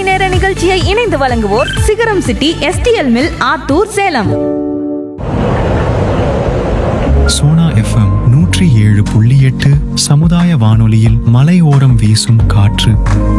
மணி நேர நிகழ்ச்சியை இணைந்து வழங்குவோர் Sigaram city STL mill Attur Salem Sona FM நூற்றி ஏழு புள்ளி எட்டு சமுதாய வானொலியில் மலையோரம் வீசும் காற்று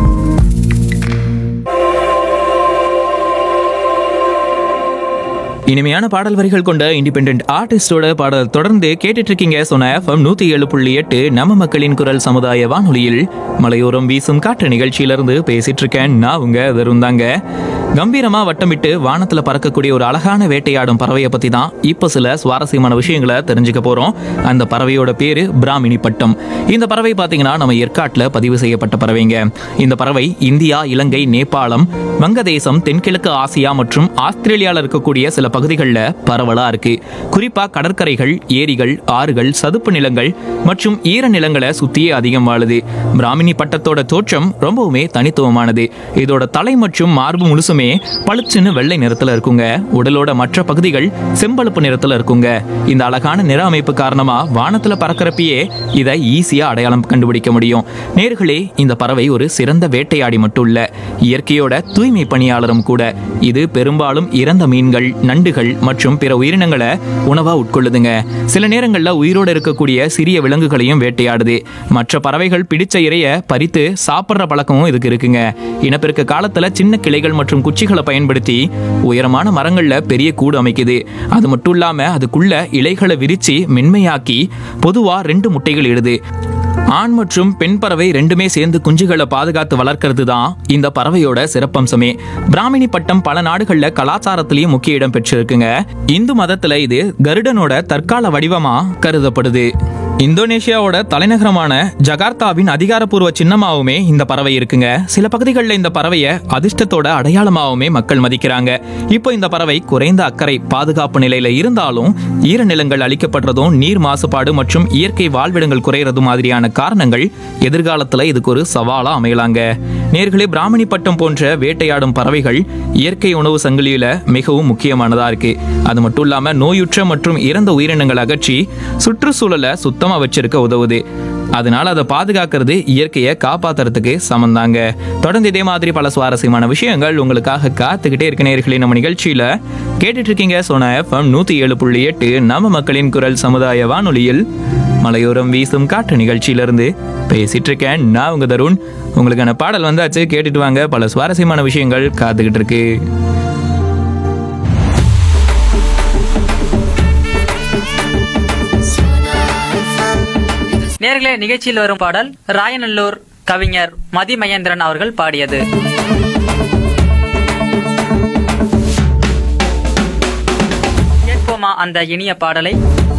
இனிமையான பாடல் வரிகள் கொண்ட இண்டிபெண்டன்ட் ஆர்டிஸ்டோட பாடல் தொடர்ந்து கேட்டுட்டு இருக்கீங்க சொன்ன எஃப்எம் நூத்தி ஏழு புள்ளி எட்டு நம்ம மக்களின் குரல் சமுதாய வானொலியில் மலையோரம் வீசும் காற்று நிகழ்ச்சியிலிருந்து பேசிட்டு இருக்கேன் நான் உங்க வெறுந்தாங்க கம்பீரமா வட்டமிட்டு வானத்துல பறக்கக்கூடிய ஒரு அழகான வேட்டையாடும் பறவையை பத்தி தான் இப்போ சில சுவாரஸ்யமான விஷயங்களை தெரிஞ்சுக்க போறோம் அந்த பறவையோட பேரு பிராமினி பட்டம் இந்த பறவை பாத்தீங்கன்னா நம்ம ஏற்காட்டுல பதிவு செய்யப்பட்ட பறவைங்க இந்த பறவை இந்தியா இலங்கை நேபாளம் வங்கதேசம் தென்கிழக்கு ஆசியா மற்றும் ஆஸ்திரேலியால இருக்கக்கூடிய சில பகுதிகளில் பரவலா இருக்கு குறிப்பா கடற்கரைகள் ஏரிகள் ஆறுகள் சதுப்பு நிலங்கள் மற்றும் ஈர நிலங்களை சுத்தியே அதிகம் வாழுது பிராமினி பட்டத்தோட தோற்றம் ரொம்பவுமே தனித்துவமானது இதோட தலை மற்றும் மார்பு முழுசுமே பளிச்சுன்னு வெள்ளை நிறத்துல இருக்குங்க உடலோட மற்ற பகுதிகள் செம்பழுப்பு நிறத்துல இருக்குங்க இந்த அழகான நிற அமைப்பு காரணமா வானத்துல பறக்கிறப்பயே இதை ஈஸியா அடையாளம் கண்டுபிடிக்க முடியும் நேர்களே இந்த பறவை ஒரு சிறந்த வேட்டையாடி மட்டும் இல்ல இயற்கையோட தூய்மை பணியாளரும் கூட இது பெரும்பாலும் இறந்த மீன்கள் நண்டுகள் மற்றும் பிற உயிரினங்களை உணவா உட்கொள்ளுதுங்க சில நேரங்கள்ல உயிரோடு இருக்கக்கூடிய சிறிய விலங்குகளையும் வேட்டையாடுது மற்ற பறவைகள் பிடிச்ச இரைய பறித்து சாப்பிட்ற பழக்கமும் இதுக்கு இருக்குங்க இனப்பெருக்க காலத்துல சின்ன கிளைகள் மற்றும் குச்சிகளை பயன்படுத்தி உயரமான மரங்கள்ல பெரிய கூடு அமைக்குது அது மட்டும் இல்லாம அதுக்குள்ள இலைகளை விரிச்சு மென்மையாக்கி பொதுவா ரெண்டு முட்டைகள் இடுது ஆண் மற்றும் பெண் பறவை ரெண்டுமே சேர்ந்து குஞ்சுகளை பாதுகாத்து வளர்க்கறது தான் இந்த பறவையோட சிறப்பம்சமே பிராமினி பட்டம் பல நாடுகள்ல கலாச்சாரத்திலயும் முக்கிய இடம் பெற்றிருக்குங்க இந்து மதத்துல இது கருடனோட தற்கால வடிவமா கருதப்படுது இந்தோனேஷியாவோட தலைநகரமான ஜகார்த்தாவின் அதிகாரப்பூர்வ சின்னமாவுமே இந்த பறவை இருக்குங்க சில பகுதிகளில் இந்த பறவையை அதிர்ஷ்டத்தோட அடையாளமாவுமே மக்கள் மதிக்கிறாங்க இப்போ இந்த பறவை குறைந்த அக்கறை பாதுகாப்பு நிலையில இருந்தாலும் ஈரநிலங்கள் அழிக்கப்படுறதும் நீர் மாசுபாடு மற்றும் இயற்கை வாழ்விடங்கள் குறையறது மாதிரியான காரணங்கள் எதிர்காலத்துல இதுக்கு ஒரு சவாலா அமையலாங்க நேர்களே பிராமணி பட்டம் போன்ற வேட்டையாடும் பறவைகள் இயற்கை உணவு சங்கிலியில மிகவும் முக்கியமானதா இருக்கு அது மட்டும் இல்லாம நோயுற்ற மற்றும் இறந்த உயிரினங்களை அகற்றி சுற்றுச்சூழலை சுத்தமா வச்சிருக்க உதவுது அதனால அதை பாதுகாக்கிறது இயற்கையை காப்பாத்துறதுக்கு சமந்தாங்க தொடர்ந்து இதே மாதிரி பல சுவாரஸ்யமான விஷயங்கள் உங்களுக்காக காத்துக்கிட்டே இருக்க நேர்களே நம்ம நிகழ்ச்சியில கேட்டுட்டு இருக்கீங்க சோனா எஃப்எம் நூத்தி ஏழு புள்ளி எட்டு நம்ம மக்களின் குரல் சமுதாய வானொலியில் மலையோரம் வீசும் காற்று நிகழ்ச்சியிலிருந்து பேசிட்டு இருக்கேன் நான் உங்க தருண் உங்களுக்கான பாடல் வந்தாச்சு கேட்டுட்டு வாங்க பல சுவாரஸ்யமான விஷயங்கள் காத்துக்கிட்டு இருக்கு நேர்களே நிகழ்ச்சியில் வரும் பாடல் ராயநல்லூர் கவிஞர் மதி மகேந்திரன் அவர்கள் பாடியது கேட்போமா அந்த இனிய பாடலை